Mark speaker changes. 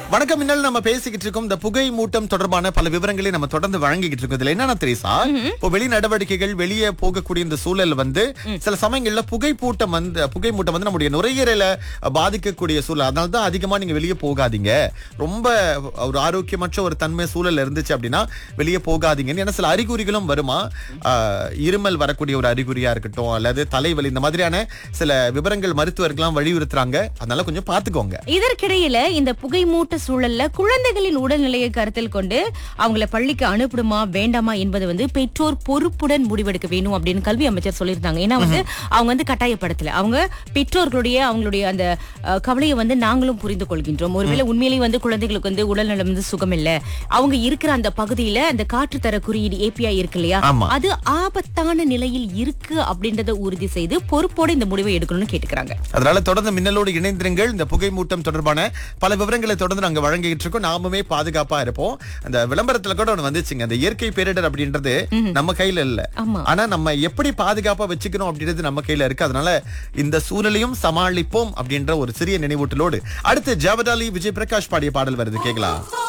Speaker 1: வணக்கம் இன்னல் நம்ம பேசிக்கிட்டு இருக்கோம் இந்த புகை மூட்டம் தொடர்பான பல விவரங்களை நம்ம தொடர்ந்து வழங்கிக்கிட்டு இருக்கோம் இதுல என்னன்னா தெரியுசா இப்போ வெளி நடவடிக்கைகள் வெளியே போகக்கூடிய இந்த சூழல் வந்து சில சமயங்கள்ல புகை பூட்டம் வந்து புகை மூட்டம் வந்து நம்முடைய நுரையீரல பாதிக்கக்கூடிய சூழல் அதனால தான் அதிகமா நீங்க வெளியே போகாதீங்க ரொம்ப ஒரு ஆரோக்கியமற்ற ஒரு தன்மை சூழல் இருந்துச்சு அப்படின்னா வெளியே போகாதீங்கன்னு ஏன்னா சில அறிகுறிகளும் வருமா ஆஹ், இருமல் வரக்கூடிய ஒரு அறிகுறியா இருக்கட்டும் அல்லது தலைவலி இந்த மாதிரியான சில விவரங்கள் மருத்துவர்கள்லாம் வலியுறுத்துறாங்க அதனால கொஞ்சம் பாத்துக்கோங்க
Speaker 2: இதற்கிடையில இந்த புகைமூட்ட சூழல்ல குழந்தைகளின் உடல்நிலையை கருத்தில் கொண்டு அவங்கள பள்ளிக்கு அனுப்பணுமா வேண்டாமா என்பது வந்து பெற்றோர் பொறுப்புடன் முடிவெடுக்க வேணும் அப்படின்னு கல்வி அமைச்சர் சொல்லியிருந்தாங்க ஏன்னா வந்து அவங்க வந்து கட்டாயப்படுத்தல அவங்க பெற்றோர்களுடைய அவங்களுடைய அந்த அஹ், கவலையை வந்து நாங்களும் புரிந்து கொள்கின்றோம் ஒருவேளை உண்மையிலேயே வந்து குழந்தைகளுக்கு வந்து உடல்நலம் வந்து சுகம் இல்ல அவங்க இருக்கிற அந்த பகுதியில அந்த காற்று தர குறியீடு ஏபிஐ இருக்கு இல்லையா
Speaker 1: ஆமா.
Speaker 2: அது ஆபத்தான நிலையில் இருக்கு அப்படின்றத உறுதி செய்து பொறுப்போட இந்த முடிவை எடுக்கணும்னு கேட்டுக்கிறாங்க
Speaker 1: அதனால தொடர்ந்து மின்னலோடு இணைந்திருங்கள் இந்த புகை மூட்டம் தொடர்பான பல விவரங்களை தொடர்ந்து நாங்க வழங்கிட்டு இருக்கோம் நாமுமே பாதுகாப்பா இருப்போம் அந்த விளம்பரத்துல கூட ஒண்ணு வந்துச்சுங்க அந்த இயற்கை பேரிடர் அப்படின்றது நம்ம கையில இல்ல
Speaker 2: ஆமா.
Speaker 1: ஆனா நம்ம எப்படி பாதுகாப்பா வச்சுக்கணும் அப்படின்றது நம்ம கையில இருக்கு அதனால இந்த சூழலையும் சமாளிப்போம் அப்படின்ற ஒரு சிறிய நினைவூட்டலோடு அடுத்து ஜவதாலி விஜய் பிரகாஷ் பாடிய பாடல் வருது கேக்கலாம்